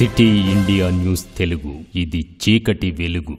city India news Telugu ఇది చీకటి వెలుగు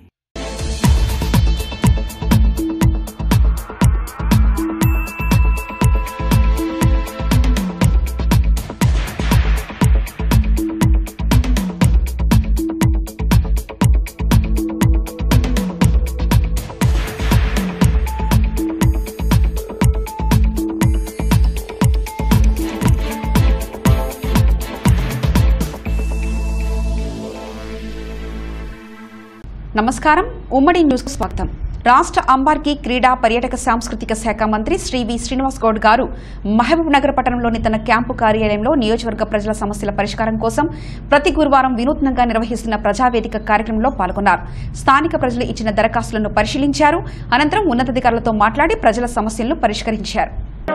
నమస్కారం ఉమ్మడి న్యూస్కు స్వాగతం రాష్ట్ర అంబార్కి క్రీడా పర్యాటక సాంస్కృతిక శాఖ మంత్రి శ్రీ వి శ్రీనివాస్ గౌడ్ గారు మహబూబ్ నగర్ పట్టణంలోని తన క్యాంపు కార్యాలయంలో నియోజకవర్గ ప్రజల సమస్యల పరిష్కారం కోసం ప్రతి గురువారం వినూత్నంగా నిర్వహిస్తున్న ప్రజావేదిక కార్యక్రమంలో పాల్గొన్నారు స్థానిక ప్రజలు ఇచ్చిన దరఖాస్తులను పరిశీలించారు అనంతరం ఉన్నతాధికారులతో మాట్లాడి ప్రజల సమస్యలను పరిష్కరించారు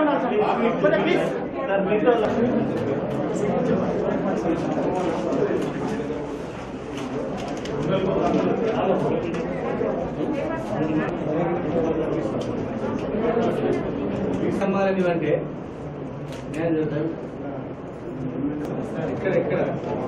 సమాధానం అంటే నేను చెప్తాను ఇక్కడ ఇక్కడ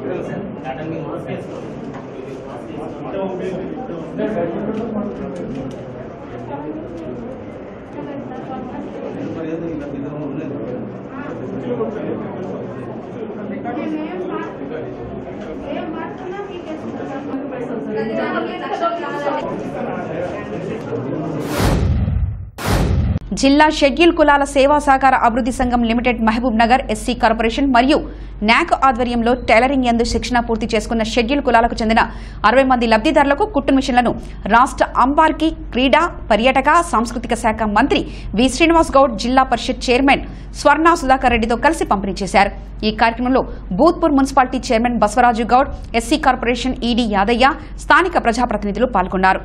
జిల్లా షెడ్యూల్ కులాల సేవా సహకార అభివృద్ధి సంఘం limited Mahabub Nagar SC corporation మరియు నాక్ ఆధ్వర్యంలో టైలరింగ్ యందు శిక్షణ పూర్తి చేసుకున్న షెడ్యూల్ కులాలకు చెందిన అరవై మంది లబ్ధిదారులకు కుట్టు మిషన్లను రాష్ట్ర అంబార్కి క్రీడా పర్యాటక సాంస్కృతిక శాఖ మంత్రి వి శ్రీనివాస్ గౌడ్ జిల్లా పరిషత్ చైర్మన్ స్వర్ణ సుధాకర్ రెడ్డితో కలిసి పంపిణీ చేశారు ఈ కార్యక్రమంలో Bhoothpur municipality chairman Basavaraju Goud SC corporation ED Yadaiah స్థానిక ప్రజాప్రతినిధులు పాల్గొన్నారు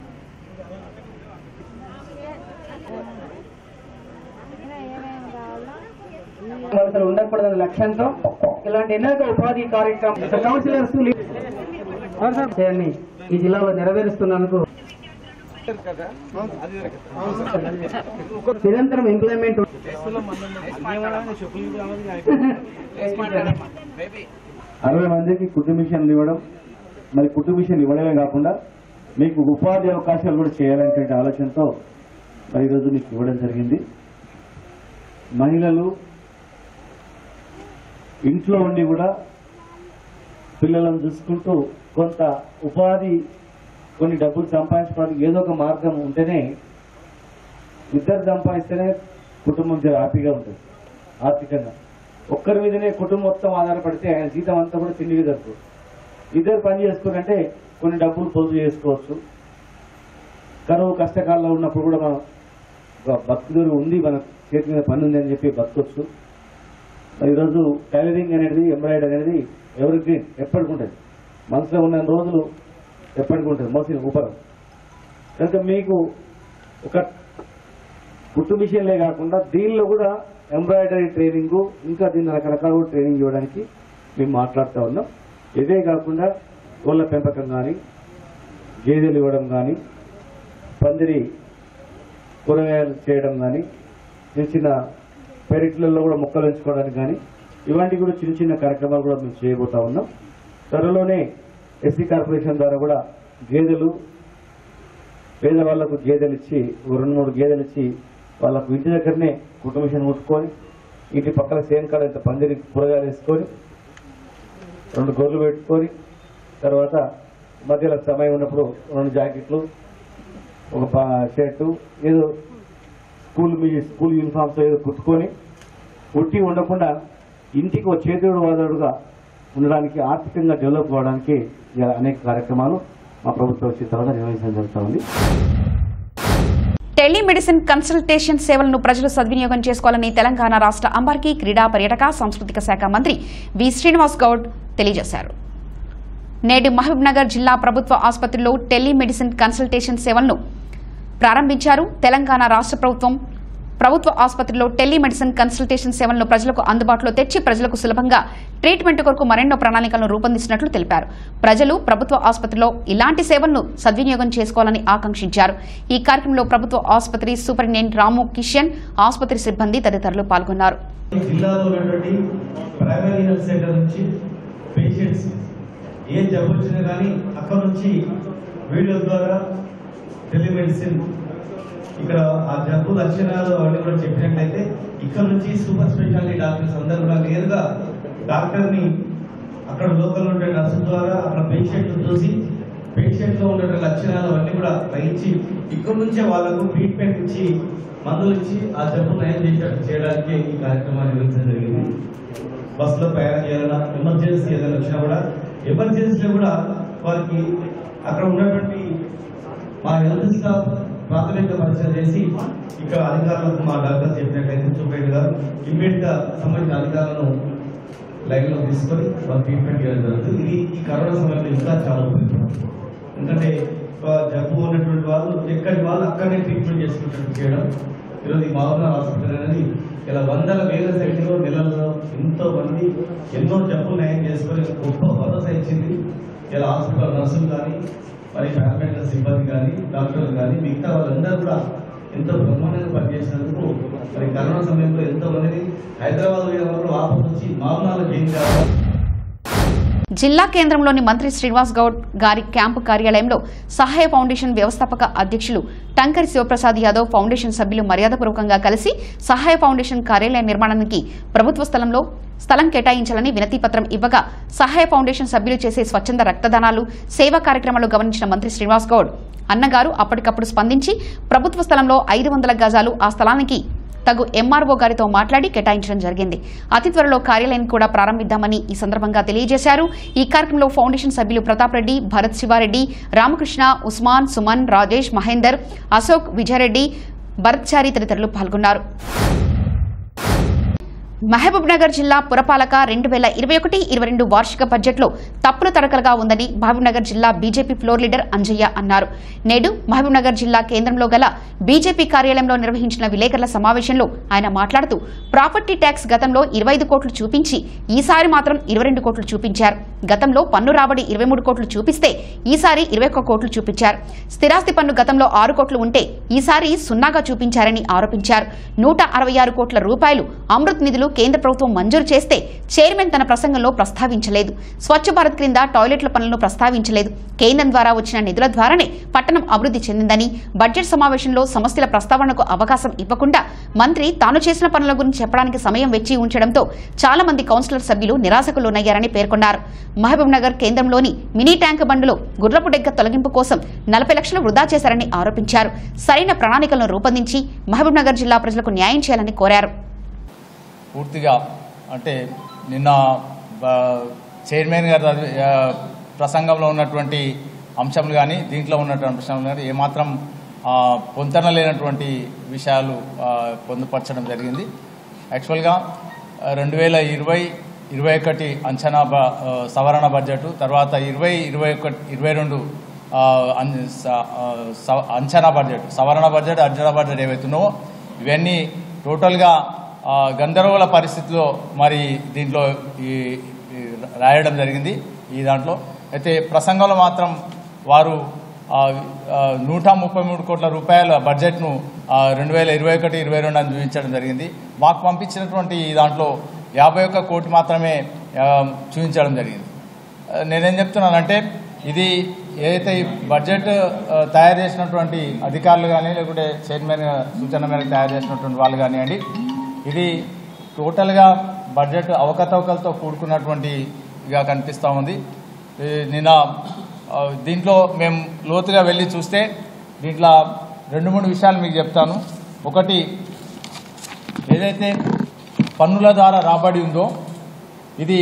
అసలు ఉండకూడదనే లక్ష్యంతో ఇలాంటి అనేక ఉపాధి కార్యక్రమం కౌన్సిలర్స్ చేయండి ఈ జిల్లాలో నెరవేరుస్తున్నందుకు నిరంతరం ఇంప్లిమెంట్ అరవై మందికి కుటుంబ మిషన్లు ఇవ్వడం మరి కుటుంబ మిషన్ ఇవ్వడమే కాకుండా మీకు ఉపాధి అవకాశాలు కూడా చేయాలనేటువంటి ఆలోచనతో మరి ఈరోజు మీకు ఇవ్వడం జరిగింది మహిళలు ఇంట్లో ఉండి కూడా పిల్లలను చూసుకుంటూ కొంత ఉపాధి కొన్ని డబ్బులు సంపాదించుకోవడానికి ఏదో ఒక మార్గం ఉంటేనే ఇద్దరు సంపాదిస్తేనే కుటుంబం చాలా హ్యాపీగా ఉంటుంది ఆర్థికంగా ఒక్కరి మీదనే కుటుంబం మొత్తం ఆధారపడితే ఆయన జీతం అంతా కూడా తిండికి జరుపు ఇద్దరు పని చేసుకోరంటే కొన్ని డబ్బులు పొదుపు చేసుకోవచ్చు కరువు కష్టకాలంలో ఉన్నప్పుడు కూడా మనం ఒక భక్తుడు ఉంది మన చేతి మీద పని ఉంది అని చెప్పి బతకొచ్చు మరి ఈరోజు టైలరింగ్ అనేది ఎంబ్రాయిడరీ అనేది ఎవరి గ్రీన్ ఎప్పటికి ఉంటుంది మనసులో ఉన్న రోజులు ఎప్పటికి ఉంటుంది మోసిన ఉపరం కనుక మీకు ఒక కుట్టు మిషన్లే కాకుండా దీనిలో కూడా ఎంబ్రాయిడరీ ట్రైనింగ్ ఇంకా దీన్ని రకరకాల కూడా ట్రైనింగ్ ఇవ్వడానికి మేము మాట్లాడుతూ ఉన్నాం ఇదే కాకుండా కోళ్ళ పెంపకం కానీ గేదెలు ఇవ్వడం కానీ పందిరి కూరగాయలు చేయడం కానీ చిన్న చిన్న పెరట్లలో కూడా మొక్కలు పెంచుకోవడానికి కానీ ఇలాంటి కూడా చిన్న చిన్న కార్యక్రమాలు కూడా మేము చేయబోతా ఉన్నాం త్వరలోనే ఎస్సీ కార్పొరేషన్ ద్వారా కూడా గేదెలు పేదవాళ్లకు గేదెలు ఇచ్చి ఓ రెండు మూడు గేదెలు ఇచ్చి వాళ్ళకు ఇంటి దగ్గరనే కుటుంబిషన్ ముట్టుకొని ఇంటి పక్కన సేనకాడ ఇంత పందిరి కూరగాయలు వేసుకొని రెండు గొర్రెలు పెట్టుకొని తర్వాత మధ్యలో సమయం ఉన్నప్పుడు రెండు జాకెట్లు ఒక పా- షర్టు ఏదో స్కూల్ మీ స్కూల్ యూనిఫామ్స్ ఏదో కుట్టుకొని కుట్టి ఉండకుండా ఇంటికి ఒక చేతుడు వాదడుగా ఉండడానికి ఆర్థికంగా డెవలప్ అవ్వడానికి ఇలా అనేక కార్యక్రమాలు మా ప్రభుత్వం వచ్చిన తర్వాత నిర్వహించడం జరుగుతూ ఉంది టెలిమెడిసిన్ కన్సల్టేషన్ సేవలను ప్రజలు సద్వినియోగం చేసుకోవాలని తెలంగాణ రాష్ట్ర అంబార్కి క్రీడా పర్యాటక సాంస్కృతిక శాఖ మంత్రి వి శ్రీనివాస్ గౌడ్ తెలియజేశారు నేడు మహబూబ్ నగర్ జిల్లా ప్రభుత్వ ఆసుపత్రిలో టెలిమెడిసిన్ కన్సల్టేషన్ సేవలను ప్రారంభించారు తెలంగాణ రాష్ట్ర ప్రభుత్వం ప్రభుత్వ ఆసుపత్రిలో టెలిమెడిసిన్ కన్సల్టేషన్ సేవలను ప్రజలకు అందుబాటులో తెచ్చి ప్రజలకు సులభంగా ట్రీట్మెంట్ కొరకు మరెన్నో ప్రణాళికలను రూపొందిస్తున్నట్లు తెలిపారు ప్రజలు ప్రభుత్వ ఆసుపత్రిలో ఇలాంటి సేవలను సద్వినియోగం చేసుకోవాలని ఆకాంక్షించారు ఈ కార్యక్రమంలో ప్రభుత్వ ఆసుపత్రి సూపరింటెండెంట్ రాము కిషన్ ఆసుపత్రి సిబ్బంది తదితరులు పాల్గొన్నారు జిల్లాలో ఉన్నటువంటి ప్రైమరీ హెల్త్ సెంటర్ నుంచి పేషెంట్స్ ఏ జబ్బు వచ్చినా కానీ అక్కడ నుంచి వీడియో ద్వారా టెలిమెడిసిన్ ఇక్కడ ఆ జబ్బు లక్షణాలు అవన్నీ కూడా చెప్పినట్లయితే ఇక్కడ నుంచి సూపర్ స్పెషాలిటీ డాక్టర్స్ అందరూ కూడా నేరుగా డాక్టర్ని అక్కడ లోకల్ ఉండే నర్సు ద్వారా అక్కడ పేషెంట్ చూసి పేషెంట్ లో ఉండే లక్షణాలు అవన్నీ కూడా గ్రహించి ఇక్కడ నుంచే వాళ్ళకు ట్రీట్మెంట్ ఇచ్చి మందులు ఇచ్చి ఆ జబ్బు నయం చేసేటట్టు చేయడానికి ఈ కార్యక్రమాన్ని నిర్వహించడం జరిగింది బస్సులో ప్రయాణం చేయాలన్నా ఎమర్జెన్సీ ఏదైనా వచ్చినా కూడా ఎమర్జెన్సీలో కూడా వారికి అక్కడ ఉన్నటువంటి మా హెల్త్ స్టాఫ్ ప్రాథమిక పరిచయం చేసి ఇక్కడ అధికారులకు మా డాక్టర్ చెప్పినట్లయితే చూపేట గారు ఇమ్మీడియట్ గా సంబంధించిన అధికారులను లైన్ లో తీసుకొని వాళ్ళు ట్రీట్మెంట్ చేయడం జరుగుతుంది ఇది ఈ కరోనా సమయంలో ఇంకా చాలా ఉపయోగపడుతుంది ఎందుకంటే ఒక జబ్బు ఉన్నటువంటి వాళ్ళు ఎక్కడి వాళ్ళు అక్కడనే ట్రీట్మెంట్ చేసుకున్నట్టు చేయడం ఈరోజు ఈ మామూలు హాస్పిటల్ అనేది ఇలా వందల వేల సంఖ్యలో నెలల్లో ఎంతో మంది ఎన్నో జబ్బులు నయం చేసుకొని గొప్ప భరోసా ఇచ్చింది ఇలా హాస్పిటల్ నర్సులు కానీ మరి పారామెడికల్ సిబ్బంది కానీ డాక్టర్లు కానీ మిగతా వాళ్ళందరూ కూడా ఎంతో బ్రహ్మాండంగా పనిచేసినందుకు మరి కరోనా సమయంలో ఎంతో మందిని హైదరాబాద్ పోయే వాళ్ళు వాపసు వచ్చి మామూలు చేంజ్ కావాలి జిల్లా కేంద్రంలోని మంత్రి శ్రీనివాస్ గౌడ్ గారి క్యాంపు కార్యాలయంలో సహాయ ఫౌండేషన్ వ్యవస్థాపక అధ్యక్షులు టంకరి శివప్రసాద్ యాదవ్ ఫౌండేషన్ సభ్యులు మర్యాదపూర్వకంగా కలిసి సహాయ ఫౌండేషన్ కార్యాలయ నిర్మాణానికి ప్రభుత్వ స్థలంలో స్థలం కేటాయించాలని వినతి పత్రం ఇవ్వగా సహాయ ఫౌండేషన్ సభ్యులు చేసే స్వచ్ఛంద రక్తదానాలు సేవా కార్యక్రమాలు గమనించిన మంత్రి శ్రీనివాస్ గౌడ్ అన్నగారు అప్పటికప్పుడు స్పందించి ప్రభుత్వ స్థలంలో ఐదు వందల గజాలు ఆ స్థలానికి తగు ఎంఆర్ఓ గారితో మాట్లాడి కేటాయించడం జరిగింది అతి త్వరలో కార్యాలయం కూడా ప్రారంభిద్దామని ఈ సందర్భంగా తెలియజేశారు ఈ కార్యక్రమంలో ఫౌండేషన్ సభ్యులు ప్రతాప్ రెడ్డి భరత్ శివారెడ్డి రామకృష్ణ ఉస్మాన్ సుమన్ రాజేష్ మహేందర్ అశోక్ విజయారెడ్డి భరత్చారి తదితరులు పాల్గొన్నారు మహబూబ్ నగర్ జిల్లా పురపాలక రెండు వేల ఇరవై ఒకటి ఇరవై రెండు వార్షిక బడ్జెట్లో తప్పుల తడకలుగా ఉందని మహబూబ్ నగర్ జిల్లా బీజేపీ ఫ్లోర్ లీడర్ అంజయ్య అన్నారు నేడు మహబూబ్ నగర్ జిల్లా కేంద్రంలో గల బీజేపీ కార్యాలయంలో నిర్వహించిన విలేకరుల సమావేశంలో ఆయన మాట్లాడుతూ ప్రాపర్టీ ట్యాక్స్ గతంలో ఇరవై ఐదు కోట్లు చూపించి ఈసారి మాత్రం ఇరవై రెండు కోట్లు చూపించారు గతంలో పన్ను రాబడి ఇరవై మూడు కోట్లు చూపిస్తే ఈసారి ఇరవై ఒక్క కోట్లు చూపించారు స్థిరాస్తి పన్ను గతంలో ఆరు కోట్లు ఉంటే ఈసారి సున్నాగా చూపించారని ఆరోపించారు నూట అరవై ఆరు కోట్ల రూపాయలు అమృత్ నిధులు కేంద్ర ప్రభుత్వం మంజూరు చేస్తే చైర్మన్ తన ప్రసంగంలో ప్రస్తావించలేదు స్వచ్ఛ భారత్ క్రింద టాయిలెట్ల పనులను ప్రస్తావించలేదు కేంద్రం ద్వారా వచ్చిన నిధుల ద్వారానే పట్టణం అభివృద్ధి చెందిందని బడ్జెట్ సమావేశంలో సమస్యల ప్రస్తావనకు అవకాశం ఇవ్వకుండా మంత్రి తాను చేసిన పనుల గురించి చెప్పడానికి సమయం వెచ్చి ఉంచడంతో చాలా మంది కౌన్సిలర్ సభ్యులు నిరాశకు లోనయ్యారని పేర్కొన్నారు మహబూబ్ నగర్ కేంద్రంలోని మినీ ట్యాంక్ బండ్లో గుర్రపు డెగ్గ తొలగింపు కోసం నలభై లక్షలు వృధా చేశారని ఆరోపించారు సరైన ప్రణాళికలను రూపొందించి మహబూబ్ నగర్ జిల్లా ప్రజలకు న్యాయం చేయాలని కోరారు పూర్తిగా అంటే నిన్న బ- చైర్మన్ గారి చదివి- ఆ, ప్రసంగంలో ఉన్నటువంటి అంశములు కానీ దీంట్లో ఉన్నటువంటి అంశాలు కానీ ఏమాత్రం ఆ, పొంతన లేనటువంటి విషయాలు ఆ, పొందుపరచడం జరిగింది యాక్చువల్గా రెండు వేల ఇరవై ఇరవై ఒకటి అంచనా బ- ఆ, సవరణ బడ్జెట్ తర్వాత ఇరవై ఇరవై ఒకటి ఇరవై రెండు ఆ, అన్- స- ఆ, స- అంచనా బడ్జెట్ సవరణ బడ్జెట్ అంచనా బడ్జెట్ ఏవైతున్నావో ఇవన్నీ టోటల్గా ఆ, గందరగోళ పరిస్థితిలో మరి దీంట్లో ఈ ఈ రాయడం జరిగింది ఈ దాంట్లో అయితే ప్రసంగంలో మాత్రం వారు ఆ, ఆ, నూట ముప్పై మూడు కోట్ల రూపాయల బడ్జెట్ను రెండు వేల ఇరవై ఒకటి ఇరవై రెండు అని చూపించడం జరిగింది మాకు పంపించినటువంటి ఈ దాంట్లో యాభై ఒక్క కోటి మాత్రమే ఆ, చూపించడం జరిగింది ఆ, నేనేం చెప్తున్నానంటే ఇది ఏదైతే ఈ బడ్జెట్ ఆ, తయారు చేసినటువంటి అధికారులు కానీ లేకుంటే చైర్మన్ సూచన మేరకు తయారు చేసినటువంటి వాళ్ళు కానివ్వండి ఇది టోటల్గా బడ్జెట్ అవకతవకలతో కూడుకున్నటువంటిగా కనిపిస్తూ ఉంది ఈ నిన్న ఆ, దీంట్లో మేము లోతుగా వెళ్ళి చూస్తే దీంట్లో రెండు మూడు విషయాలు మీకు చెప్తాను ఒకటి ఏదైతే పన్నుల ద్వారా రాబడి ఉందో ఇది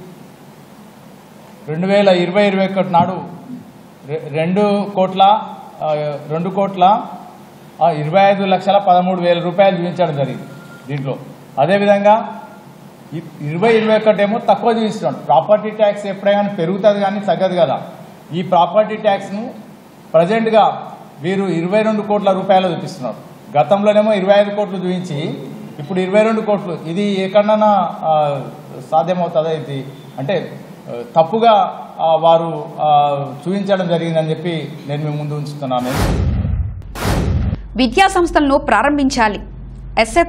రెండు వేల ఇరవై ఇరవై ఒకటి నాడు రె- రెండు కోట్ల ఆ, రెండు కోట్ల ఆ, ఇరవై ఐదు లక్షల పదమూడు వేల రూపాయలు చూపించడం జరిగింది దీంట్లో అదేవిధంగా ఇ- ఇరవై ఇరవై ఒకటేమో తక్కువ చూపిస్తున్నాడు ప్రాపర్టీ ట్యాక్స్ ఎప్పుడైనా పెరుగుతుంది కానీ తగ్గదు కదా ఈ ప్రాపర్టీ ట్యాక్స్ను ప్రజెంట్గా వీరు ఇరవై రెండు కోట్ల రూపాయలు చూపిస్తున్నారు గతంలోనేమో ఇరవై ఐదు కోట్లు చూపించి ఇప్పుడు ఇరవై రెండు కోట్లు ఇది ఎక్కడన్నా ఆ, సాధ్యమవుతుందా ఇది అంటే ఆ, తప్పుగా ఆ, వారు ఆ, చూపించడం జరిగిందని చెప్పి నేను మీ ముందు ఉంచుతున్నాను విద్యా సంస్థలను ప్రారంభించాలి ఎస్ఎఫ్ఐ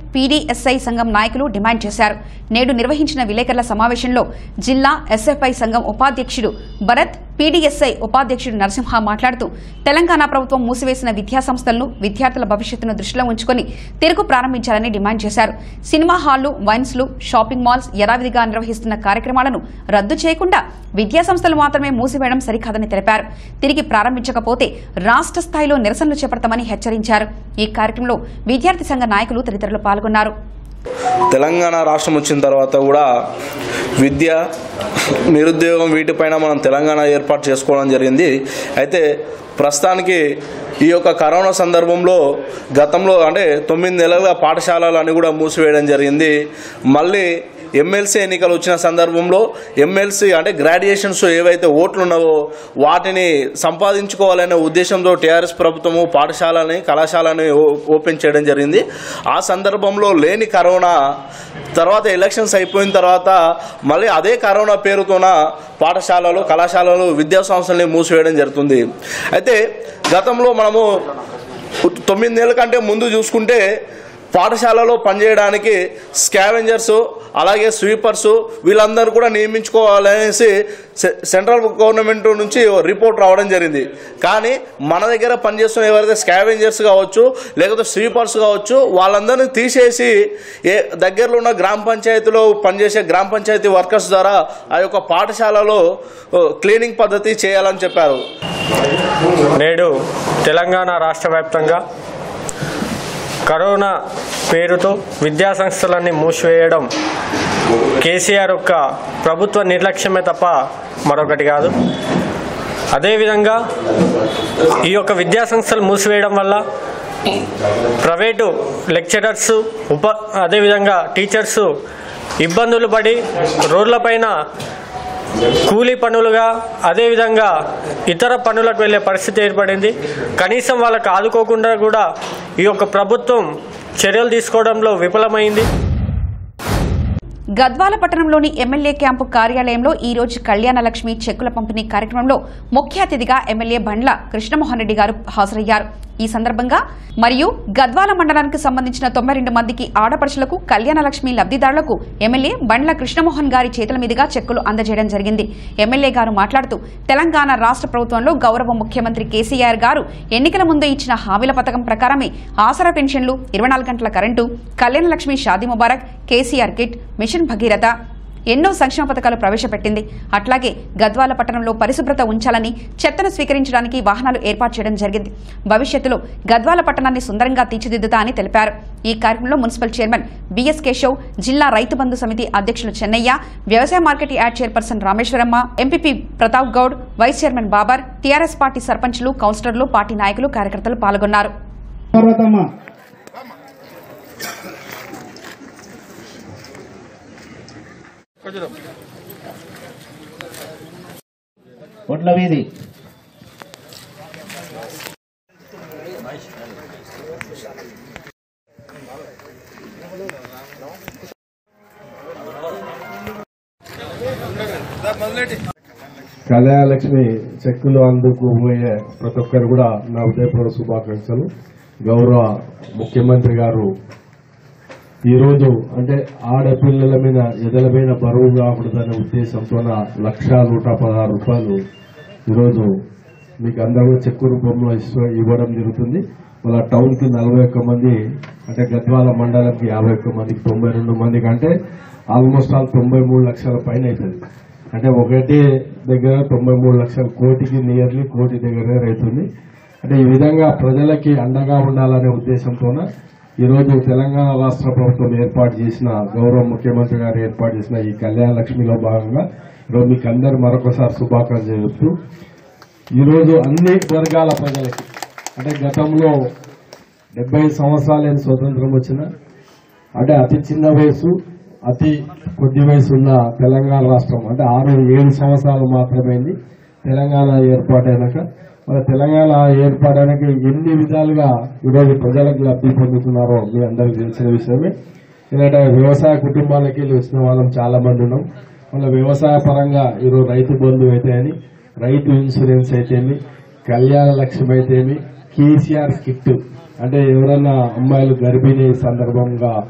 పీడీఎస్ఐ సంఘం నాయకులు డిమాండ్ చేశారు నేడు నిర్వహించిన విలేకరుల సమావేశంలో జిల్లా ఎస్ఎఫ్ఐ సంఘం ఉపాధ్యక్షుడు భరత్ పీడీఎస్ఐ ఉపాధ్యక్షుడు నరసింహ మాట్లాడుతూ తెలంగాణ ప్రభుత్వం మూసివేసిన విద్యా సంస్థలను విద్యార్థుల భవిష్యత్తును దృష్టిలో ఉంచుకొని తిరుగు ప్రారంభించాలని డిమాండ్ చేశారు సినిమా హాళ్లు వైన్స్లు షాపింగ్ మాల్స్ యథావిధిగా నిర్వహిస్తున్న కార్యక్రమాలను రద్దు చేయకుండా విద్యా సంస్థలు మాత్రమే మూసివేయడం సరికాదని తెలిపారు తిరిగి ప్రారంభించకపోతే రాష్ట్ర స్థాయిలో నిరసనలు చేపడతామని హెచ్చరించారు ఈ కార్యక్రమంలో విద్యార్థి సంఘ నాయకులు తదితరులు పాల్గొన్నారు తెలంగాణ రాష్ట్రం వచ్చిన తర్వాత కూడా విద్య నిరుద్యోగం వీటిపైన మనం తెలంగాణ ఏర్పాటు చేసుకోవడం జరిగింది అయితే ప్రస్తుతానికి ఈ యొక్క కరోనా సందర్భంలో గతంలో అంటే తొమ్మిది నెలలుగా పాఠశాలలు కూడా మూసివేయడం జరిగింది మళ్ళీ ఎమ్మెల్సీ ఎన్నికలు వచ్చిన సందర్భంలో ఎమ్మెల్సీ అంటే గ్రాడ్యుయేషన్స్ ఏవైతే ఓట్లు ఉన్నావో వాటిని సంపాదించుకోవాలనే ఉద్దేశంతో టీఆర్ఎస్ ప్రభుత్వము పాఠశాలని కళాశాలని ఓ- ఓపెన్ చేయడం జరిగింది ఆ సందర్భంలో లేని కరోనా తర్వాత ఎలక్షన్స్ అయిపోయిన తర్వాత మళ్ళీ అదే కరోనా పేరుతోన పాఠశాలలు కళాశాలలు విద్యా సంస్థల్ని మూసివేయడం జరుగుతుంది అయితే గతంలో మనము తొమ్మిది నెలల కంటే ముందు చూసుకుంటే పాఠశాలలో పనిచేయడానికి స్కావెంజర్స్ అలాగే స్వీపర్స్ వీళ్ళందరూ కూడా నియమించుకోవాలనేసి సె- సెంట్రల్ గవర్నమెంట్ నుంచి ఓ రిపోర్ట్ రావడం జరిగింది కానీ మన దగ్గర పనిచేస్తున్న ఎవరైతే స్కావెంజర్స్ కావచ్చు లేకపోతే స్వీపర్స్ కావచ్చు వాళ్ళందరినీ తీసేసి ఏ దగ్గరలో ఉన్న గ్రామ పంచాయతీలో పనిచేసే గ్రామ పంచాయతీ వర్కర్స్ ద్వారా ఆ యొక్క పాఠశాలలో ఓ, క్లీనింగ్ పద్ధతి చేయాలని చెప్పారు నేడు తెలంగాణ రాష్ట్ర వ్యాప్తంగా కరోనా పేరుతో విద్యా సంస్థలన్నీ మూసివేయడం కేసీఆర్ యొక్క ప్రభుత్వ నిర్లక్ష్యమే తప్ప మరొకటి కాదు అదేవిధంగా ఈ యొక్క విద్యా సంస్థలు మూసివేయడం వల్ల ప్రైవేటు లెక్చరర్స్ ఉప అదేవిధంగా టీచర్స్ ఇబ్బందులు పడి రోడ్లపైన కూలీ పనులుగా అదేవిధంగా ఇతర పనులకు వెళ్ళే పరిస్థితి ఏర్పడింది కనీసం వాళ్ళకు ఆదుకోకుండా కూడా ఈ యొక్క ప్రభుత్వం చర్యలు తీసుకోవడంలో విఫలమైంది గద్వాల పట్టణంలోని ఎమ్మెల్యే క్యాంపు కార్యాలయంలో ఈ రోజు కళ్యాణ లక్ష్మి చెక్కుల పంపిణీ కార్యక్రమంలో ముఖ్య అతిథిగా ఎమ్మెల్యే బండ్ల కృష్ణమోహన్ రెడ్డి గారు హాజరయ్యారు ఈ సందర్భంగా మరియు గద్వాల మండలానికి సంబంధించిన తొంభై రెండు మందికి ఆడపడుచులకు కళ్యాణ లక్ష్మి లబ్ధిదారులకు ఎమ్మెల్యే బండ్ల కృష్ణమోహన్ గారి చేతుల మీదుగా చెక్కులు అందజేయడం జరిగింది ఎమ్మెల్యే గారు మాట్లాడుతూ తెలంగాణ రాష్ట్ర ప్రభుత్వంలో గౌరవ ముఖ్యమంత్రి కేసీఆర్ గారు ఎన్నికల ముందు ఇచ్చిన హామీల పథకం ప్రకారమే ఆసరా పెన్షన్లు ఇరవై నాలుగు గంటల current Kalyana Lakshmi Shaadi Mubarak KCR kit mission Bhagiratha ఎన్నో సంక్షేమ పథకాలు ప్రవేశపెట్టింది అట్లాగే గద్వాల పట్టణంలో పరిశుభ్రత ఉంచాలని చెత్తను స్వీకరించడానికి వాహనాలు ఏర్పాటు చేయడం జరిగింది భవిష్యత్తులో గద్వాల పట్టణాన్ని సుందరంగా తీర్చిదిద్దుతా అని తెలిపారు ఈ కార్యక్రమంలో మున్సిపల్ చైర్మన్ బిఎస్ కేశవ్ జిల్లా రైతు బంధు సమితి అధ్యక్షులు చెన్నయ్య వ్యవసాయ market yard chairperson Rameshwaramma MPP Pratap Goud vice chairman Babar TRS party సర్పంచ్లు కౌన్సిలర్లు పార్టీ నాయకులు కార్యకర్తలు పాల్గొన్నారు పర్వతమ్మ ఒడ్ల వీధి కళ్యాణలక్ష్మి చెక్కులు అందుకుపోయే ప్రతి ఒక్కరు కూడా నా ఉదయపూర్వ శుభాకాంక్షలు గౌరవ ముఖ్యమంత్రి గారు ఈరోజు అంటే ఆడపిల్లల మీద ఎదల మీద బరువు కాకూడదనే ఉద్దేశంతో లక్ష నూట పదహారు రూపాయలు ఈరోజు మీకు అందరూ చెక్కు రూపంలో ఇస్త- ఇవ్వడం జరుగుతుంది మళ్ళా టౌన్ కి నలభై ఒక్క మంది అంటే గద్వాల మండలంకి యాభై ఒక్క మందికి తొంభై రెండు మందికి అంటే ఆల్మోస్ట్ ఆల్ తొంభై మూడు లక్షల పైన అవుతుంది అంటే ఒకటి దగ్గర తొంభై మూడు లక్షల కోటికి నియర్లీ కోటి దగ్గర అవుతుంది అంటే ఈ విధంగా ప్రజలకి అండగా ఉండాలనే ఉద్దేశంతోన ఈరోజు తెలంగాణ రాష్ట్ర ప్రభుత్వం ఏర్పాటు చేసిన గౌరవ ముఖ్యమంత్రి గారు ఏర్పాటు చేసిన ఈ కళ్యాణ లక్ష్మిలో భాగంగా ఈరోజు మీకు అందరు మరొకసారి శుభాకాంక్షలు చెప్తూ ఈరోజు అన్ని వర్గాల ప్రజలకి అంటే గతంలో డెబ్బై సంవత్సరాలైన స్వతంత్రం వచ్చిన అంటే అతి చిన్న వయసు అతి కొద్ది వయసు ఉన్న తెలంగాణ రాష్ట్రం అంటే ఆరు ఏడు సంవత్సరాలు మాత్రమైంది తెలంగాణ ఏర్పాటైనాక మన తెలంగాణ ఏర్పాటైనాక ఎన్ని విధాలుగా ఈరోజు ప్రజలకు లబ్ధి పొందుతున్నారో మీ అందరికీ తెలిసిన విషయమే ఎందుకంటే వ్యవసాయ కుటుంబాలకి వెళ్ళి వచ్చిన వాళ్ళం చాలా మంది ఉన్నాం వాళ్ళ వ్యవసాయ పరంగా ఈరోజు రైతు బంధు అయితే అని రైతు ఇన్సూరెన్స్ అయితేమి కళ్యాణ లక్ష్యం అయితేమి కేసీఆర్ కిట్ అంటే ఎవరన్నా అమ్మాయిలు గర్భిణీ సందర్భంగా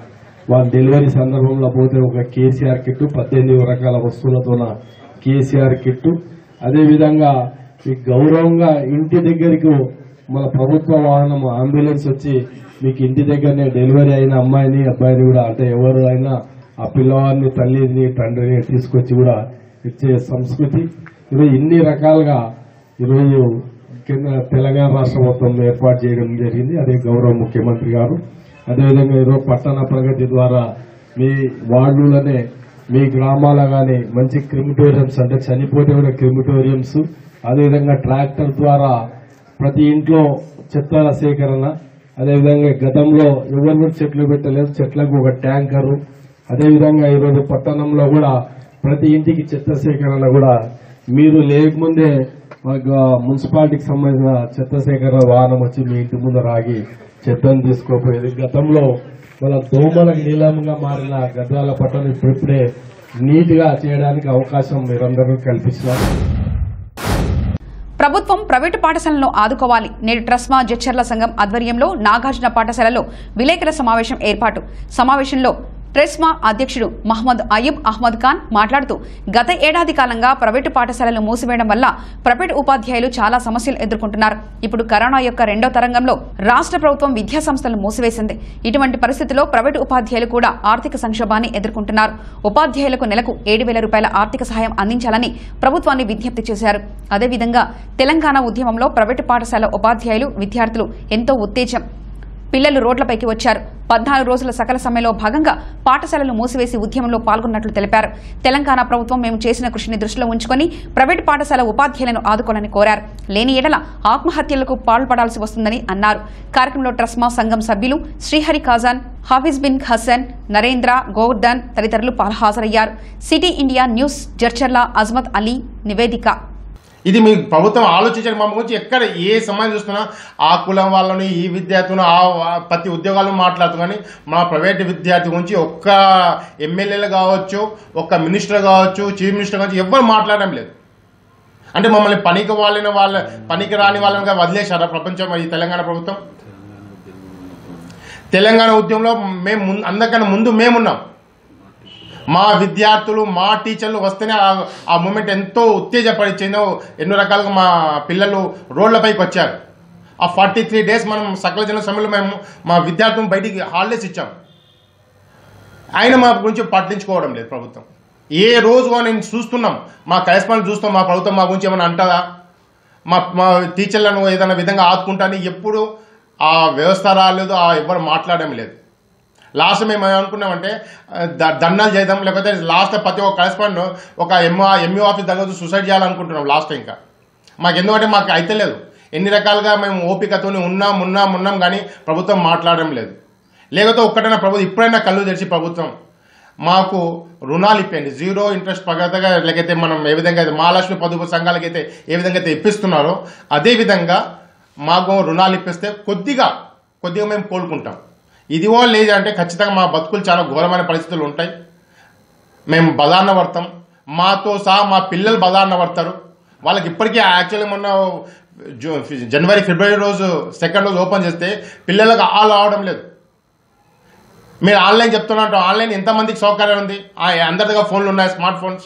వాళ్ళ డెలివరీ సందర్భంలో పోతే ఒక కేసీఆర్ కిట్ పద్దెనిమిది రకాల వస్తువులతోన కేసీఆర్ కిట్ అదేవిధంగా ఈ గౌరవంగా ఇంటి దగ్గరికి మన ప్రభుత్వ వాహనం అంబులెన్స్ వచ్చి మీకు ఇంటి దగ్గరనే డెలివరీ అయిన అమ్మాయిని అబ్బాయిని కూడా అంటే ఎవరు అయినా ఆ పిల్లవాడిని తల్లిని తండ్రిని తీసుకొచ్చి కూడా ఇచ్చే సంస్కృతి ఈరోజు ఇన్ని రకాలుగా ఈరోజు కింద తెలంగాణ రాష్ట్ర మొత్తం ఏర్పాటు చేయడం జరిగింది అదే గౌరవ ముఖ్యమంత్రి గారు అదేవిధంగా ఈరోజు పట్టణ ప్రగతి ద్వారా మీ వార్డులనే మీ గ్రామాల కానీ మంచి క్రిమిటోరియంస్ అంటే చనిపోతే కూడా క్రిమిటోరియంస్ అదేవిధంగా ట్రాక్టర్ ద్వారా ప్రతి ఇంట్లో చెత్తల సేకరణ అదేవిధంగా గతంలో ఎవరు కూడా చెట్లు పెట్టలేదు చెట్లకు ఒక ట్యాంకరు అదేవిధంగా ఈరోజు పట్టణంలో కూడా ప్రతి ఇంటికి చెత్త సేకరణ కూడా మీరు లేకముందే మాకు మున్సిపాలిటీకి సంబంధించిన చెత్త సేకరణ వాహనం వచ్చి మీ ఇంటి ముందు రాగి చెత్తను తీసుకోపోయేది గతంలో మన దోమలకు నీలంగా మారిన గద్వాల పట్టణం ఇప్పుడిప్పుడే నీట్ గా చేయడానికి అవకాశం మీరందరూ కల్పించినారు ప్రభుత్వం ప్రైవేటు పాఠశాలను ఆదుకోవాలి నేడు ట్రస్మా జడ్చర్ల సంఘం ఆధ్వర్యంలో నాగార్జున పాఠశాలలో విలేకరుల సమావేశం ఏర్పాటు సమావేశంలో ట్రెస్మా అధ్యక్షుడు మహమ్మద్ అయ్యబ్ అహ్మద్ ఖాన్ మాట్లాడుతూ గత ఏడాది కాలంగా ప్రైవేటు పాఠశాలలు మూసివేయడం వల్ల ప్రైవేటు ఉపాధ్యాయులు చాలా సమస్యలు ఎదుర్కొంటున్నారు ఇప్పుడు కరోనా యొక్క రెండో తరంగంలో రాష్ట్ర ప్రభుత్వం విద్యా సంస్థలను మూసివేసింది ఇటువంటి పరిస్థితుల్లో ప్రైవేటు ఉపాధ్యాయులు కూడా ఆర్థిక సంక్షోభాన్ని ఎదుర్కొంటున్నారు ఉపాధ్యాయులకు నెలకు ఏడు వేల రూపాయల ఆర్థిక సహాయం అందించాలని ప్రభుత్వాన్ని విజ్ఞప్తి చేశారు అదేవిధంగా తెలంగాణ ఉద్యమంలో ప్రైవేటు పాఠశాల ఉపాధ్యాయులు విద్యార్థులు ఎంతో ఉత్తేజం పిల్లలు రోడ్లపైకి వచ్చారు పద్నాలుగు రోజుల సకల సమ్మెలో భాగంగా పాఠశాలలు మూసివేసి ఉద్యమంలో పాల్గొన్నట్లు తెలిపారు తెలంగాణ ప్రభుత్వం మేము చేసిన కృషిని దృష్టిలో ఉంచుకొని ప్రైవేటు పాఠశాల ఉపాధ్యాయులను ఆదుకోవాలని కోరారు లేని ఎడల ఆత్మహత్యలకు పాల్పడాల్సి వస్తుందని అన్నారు కార్యక్రమంలో ట్రస్మా సంఘం సభ్యులు శ్రీహరి ఖాజాన్ హాఫీజ్ బిన్ హసన్ నరేంద్ర గోవర్ధన్ తదితరులు పాల్ హాజరయ్యారు City India News Jadcherla Azmat Ali నివేదిక ఇది మీ ప్రభుత్వం ఆలోచించండి మా గురించి ఎక్కడ ఏ సమాజం చూస్తున్నా ఆ కులం వాళ్ళని ఈ విద్యార్థులను ఆ ఆ ప్రతి ఉద్యోగాలను మాట్లాడుతూ కానీ మా ప్రైవేట్ విద్యార్థి గురించి ఒక్క ఎమ్మెల్యేలు కావచ్చు ఒక్క మినిస్టర్ కావచ్చు చీఫ్ మినిస్టర్ కావచ్చు ఎవ్వరు మాట్లాడడం లేదు అంటే మమ్మల్ని పనికి వాళ్ళని వాళ్ళ పనికి రాని వాళ్ళని వదిలేశారా ప్రపంచం ఈ తెలంగాణ ప్రభుత్వం తెలంగాణ ఉద్యమంలో మేము ముందు అందరికన్నా ముందు మేమున్నాం మా విద్యార్థులు మా టీచర్లు వస్తేనే ఆ- ఆ మూమెంట్ ఎంతో ఉత్తేజపరిచిందో ఎన్నో రకాలుగా మా పిల్లలు రోడ్లపైకి వచ్చారు ఆ ఫార్టీ త్రీ డేస్ మనం సకల జన సమయంలో మేము మా విద్యార్థులను బయటికి హాలిడేస్ ఇచ్చాం ఆయన మా గురించి పట్టించుకోవడం లేదు ప్రభుత్వం ఏ రోజు నేను చూస్తున్నాం మా కరెస్పాండెంట్ చూస్తాం మా ప్రభుత్వం మా గురించి ఏమైనా అంటదా మా మా టీచర్లను ఏదైనా విధంగా ఆదుకుంటాని ఎప్పుడు ఆ వ్యవస్థ రాలేదు ఆ ఎవరు మాట్లాడడం లేదు లాస్ట్ మేము ఏమనుకున్నామంటే ఆ, ద- ధర్నాలు చేద్దాం లేకపోతే లాస్ట్ ప్రతి ఒక్క కరెస్పాండెంట్ ఒక ఎంఓ ఎంఈఓ ఆఫీస్ దగ్గర సూసైడ్ చేయాలనుకుంటున్నాం లాస్ట్ ఇంకా మాకు ఎందుకంటే మాకు అయితే లేదు ఎన్ని రకాలుగా మేము ఓపికతో ఉన్నాం ఉన్నాం ఉన్నాం కానీ ప్రభుత్వం మాట్లాడడం లేదు లేకపోతే ఒక్కటైనా ప్రభుత్వం ఇప్పుడైనా కళ్ళు తెరిచి ప్రభుత్వం మాకు రుణాలు ఇప్పండి జీరో ఇంట్రెస్ట్ పగతగా లేకపోతే మనం ఏ విధంగా అయితే మహాలక్ష్మి పొదుపు సంఘాలకైతే ఏ విధంగా అయితే ఇప్పిస్తున్నారో అదే విధంగా మాకు రుణాలు ఇప్పిస్తే కొద్దిగా కొద్దిగా మేము కోలుకుంటాం ఇదివో లేదంటే ఖచ్చితంగా మా బతుకులు చాలా ఘోరమైన పరిస్థితులు ఉంటాయి మేము బదాన్న పడతాం మాతో సహా మా పిల్లలు బదాన్న పడతారు వాళ్ళకి ఇప్పటికీ యాక్చువల్లీ మొన్న జూ- జనవరి ఫిబ్రవరి రోజు సెకండ్ రోజు ఓపెన్ చేస్తే పిల్లలకు ఆల్ అవడం లేదు మీరు ఆన్లైన్ చెప్తున్నట్టు ఆన్లైన్ ఎంతమందికి సౌకర్యం ఉంది ఆ, అందరి దగ్గర ఫోన్లు ఉన్నాయి స్మార్ట్ ఫోన్స్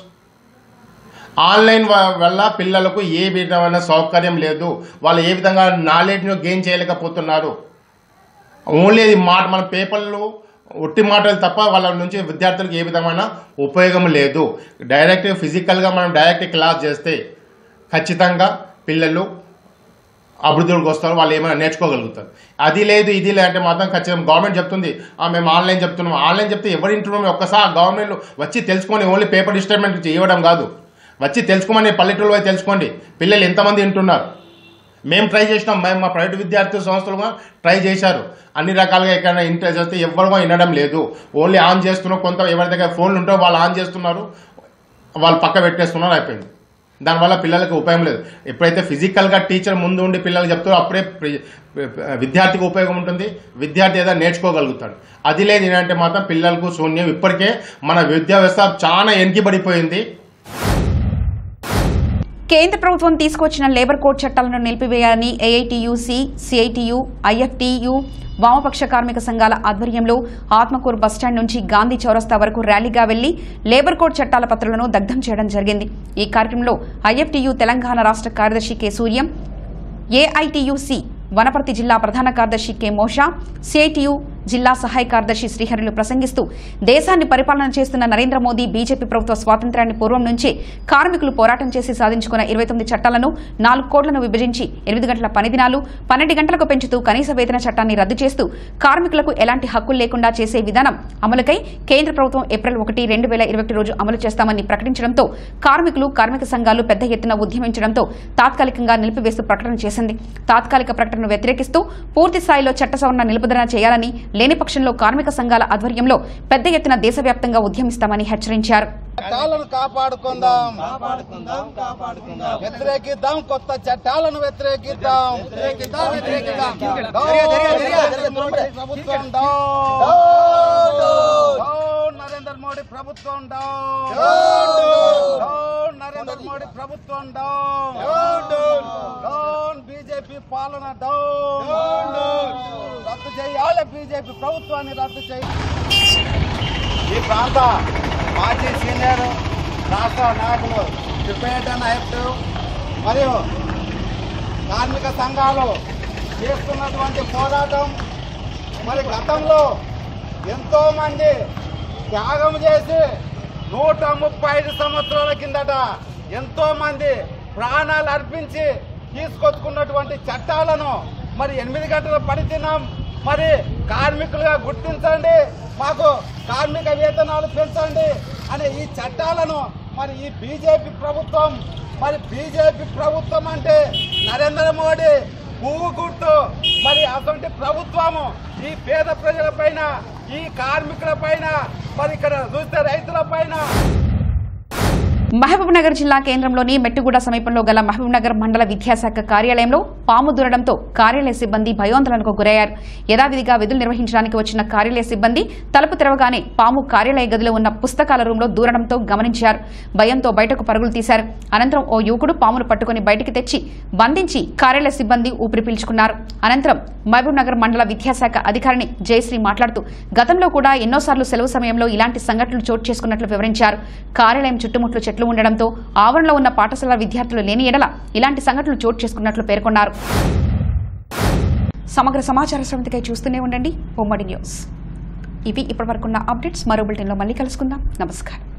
ఆన్లైన్ వ- వల్ల పిల్లలకు ఏ విధమైన సౌకర్యం లేదు వాళ్ళు ఏ విధంగా నాలెడ్జ్ను గెయిన్ చేయలేకపోతున్నారు ఓన్లీ అది మాట మన పేపర్లు ఒట్టి మాటలు తప్ప వాళ్ళ నుంచి విద్యార్థులకు ఏ విధమైన ఉపయోగం లేదు డైరెక్ట్ ఫిజికల్గా మనం డైరెక్ట్ క్లాస్ చేస్తే ఖచ్చితంగా పిల్లలు అభివృద్ధిలోకి వస్తారు వాళ్ళు ఏమైనా నేర్చుకోగలుగుతారు అది లేదు ఇది లేదు అంటే మాత్రం ఖచ్చితంగా గవర్నమెంట్ చెప్తుంది "ఆ, మేము ఆన్లైన్ చెప్తున్నాం ఆన్లైన్ చెప్తే ఎవరు వింటున్నాం ఒక్కసారి గవర్నమెంట్ వచ్చి తెలుసుకొని ఓన్లీ పేపర్ డిస్టర్బెంట్ ఇవ్వడం కాదు వచ్చి తెలుసుకోమని పల్లెటూరు పోయి తెలుసుకోండి పిల్లలు ఎంతమంది వింటున్నారు మేము ట్రై చేసినాం మేము మా ప్రైవేట్ విద్యార్థి సంస్థలు కూడా ట్రై చేశారు అన్ని రకాలుగా ఎక్కడైనా ఇంట్రెస్ట్ వస్తే ఎవరు కూడా వినడం లేదు ఓన్లీ ఆన్ చేస్తున్నాం కొంత ఎవరి దగ్గర ఫోన్లు ఉంటే వాళ్ళు ఆన్ చేస్తున్నారు వాళ్ళు పక్క పెట్టేస్తున్నారు అయిపోయింది దానివల్ల పిల్లలకు ఉపయోగం లేదు ఎప్పుడైతే ఫిజికల్గా టీచర్ ముందు ఉండి పిల్లలు చెప్తారో అప్పుడే ప్రి- విద్యార్థికి ఉపయోగం ఉంటుంది విద్యార్థి ఏదో నేర్చుకోగలుగుతాడు అది లేదు ఏంటంటే మాత్రం పిల్లలకు శూన్యం ఇప్పటికే మన విద్యా వ్యవస్థ చాలా వెనకిబడిపోయింది కేంద్ర ప్రభుత్వం తీసుకొచ్చిన లేబర్ కోడ్ చట్టాలను నిలిపివేయాలని ఏఐటియుసి సిఐటియు ఐఎఫ్టియు వామపక్ష కార్మిక సంఘాల ఆధ్వర్యంలో ఆత్మకూరు బస్టాండ్ నుంచి గాంధీ చౌరస్తా వరకు ర్యాలీగా వెళ్లి లేబర్ కోడ్ చట్టాల పత్రాలను దగ్ధం చేయడం జరిగింది ఈ కార్యక్రమంలో ఐఎఫ్టియు తెలంగాణ రాష్ట్ర కార్యదర్శి కె సూర్యం ఏఐటియుసి వనపర్తి జిల్లా ప్రధాన కార్యదర్శి కె మోషా సిఐటియు జిల్లా సహాయ కార్యదర్శి శ్రీహరులు ప్రసంగిస్తూ దేశాన్ని పరిపాలన చేస్తున్న నరేంద్ర మోదీ బీజేపీ ప్రభుత్వ స్వాతంత్ర్యాన్ని పూర్వం నుంచే కార్మికులు పోరాటం చేసి సాధించుకున్న ఇరవై తొమ్మిది చట్టాలను నాలుగు కోట్లను విభజించి ఎనిమిది గంటల పని దినాలు పన్నెండు గంటలకు పెంచుతూ కనీస వేతన చట్టాన్ని రద్దు చేస్తూ కార్మికులకు ఎలాంటి హక్కులు లేకుండా చేసే విధానం అమలుకై కేంద్ర ప్రభుత్వం ఏప్రిల్ ఒకటి రెండు వేల ఇరవై ఒకటి రోజు అమలు చేస్తామని ప్రకటించడంతో కార్మికులు కార్మిక సంఘాలు పెద్ద ఎత్తున ఉద్యమించడంతో తాత్కాలికంగా నిలిపివేస్తూ ప్రకటన చేసింది తాత్కాలిక ప్రకటనను వ్యతిరేకిస్తూ పూర్తి స్థాయిలో చట్ట సవరణ నిలుపుదల చేయాలని లేని పక్షంలో కార్మిక సంఘాల ఆధ్వర్యంలో పెద్ద ఎత్తున దేశవ్యాప్తంగా ఉద్యమిస్తామని హెచ్చరించారు చట్టాలను కాపాడుకుందాం కాపాడుకుందాం కాపాడుకుందాం వ్యతిరేకిద్దాం కొత్త చట్టాలను వ్యతిరేకిద్దాం వ్యతిరేకిద్దాం వ్యతిరేకిద్దాం ప్రభుత్వం డౌన్ డౌన్ నరేంద్ర మోడీ ప్రభుత్వం డౌన్ డౌన్ నరేంద్ర మోడీ ప్రభుత్వం డౌన్ డౌన్ బీజేపీ పాలన డౌన్ రద్దు చేయాలి బీజేపీ ప్రభుత్వాన్ని రద్దు చేయాలి ఈ ప్రాంత మాజీ సీనియర్ రాష్ట్ర నాయకులు తిప్పేట నాయకుడు మరియు కార్మిక సంఘాలు చేస్తున్నటువంటి పోరాటం మరి గతంలో ఎంతో మంది త్యాగం చేసి నూట ముప్పై ఐదు సంవత్సరాల కిందట ఎంతో మంది ప్రాణాలు అర్పించి తీసుకొచ్చుకున్నటువంటి చట్టాలను మరి ఎనిమిది గంటల పని తిన్నాం మరి కార్మికులుగా గుర్తించండి మాకు కార్మిక వేతనాలు పెంచండి అనే ఈ చట్టాలను మరి ఈ బీజేపీ ప్రభుత్వం మరి బీజేపీ ప్రభుత్వం అంటే నరేంద్ర మోడీ పువ్వు గుర్తు మరి అటువంటి ప్రభుత్వము ఈ పేద ప్రజల పైన ఈ కార్మికుల పైన మరి ఇక్కడ చూస్తే రైతుల పైన మహబూబ్ నగర్ జిల్లా కేంద్రంలోని మెట్టుగూడ సమీపంలో గల మహబూబ్ నగర్ మండల విద్యాశాఖ కార్యాలయంలో పాము దూరడంతో కార్యాలయ సిబ్బంది భయోందోళనకు గురయ్యారు యథావిధిగా విధులు నిర్వహించడానికి వచ్చిన కార్యాలయ సిబ్బంది తలుపు తెరవగానే పాము కార్యాలయ గదిలో ఉన్న పుస్తకాల రూంలో దూరడంతో గమనించారు భయంతో బయటకు పరుగులు తీశారు అనంతరం ఓ యువకుడు పామును పట్టుకుని బయటికి తెచ్చి బంధించి కార్యాలయ సిబ్బంది ఊపిరి పీల్చుకున్నారు అనంతరం మహబూబ్ నగర్ మండల విద్యాశాఖ అధికారిని జయశ్రీ మాట్లాడుతూ గతంలో కూడా ఎన్నోసార్లు సెలవు సమయంలో ఇలాంటి సంఘటనలు చోటు చేసుకున్నట్లు వివరించారు కార్యాలయం చుట్టుముట్లు చెట్లు ఉండడంతో ఆవరణలో ఉన్న పాఠశాల విద్యార్థులు లేని ఎడల ఇలాంటి సంఘటనలు చోటు చేసుకున్నట్లు పేర్కొన్నారు సమగ్ర సమాచార శ్రవంతికై చూస్తూనే ఉండండి ఉమ్మడి న్యూస్ ఇవి ఇప్పటివరకున్న అప్డేట్స్ మరో బులెటిన్లో మళ్ళీ కలుసుకుందాం నమస్కారం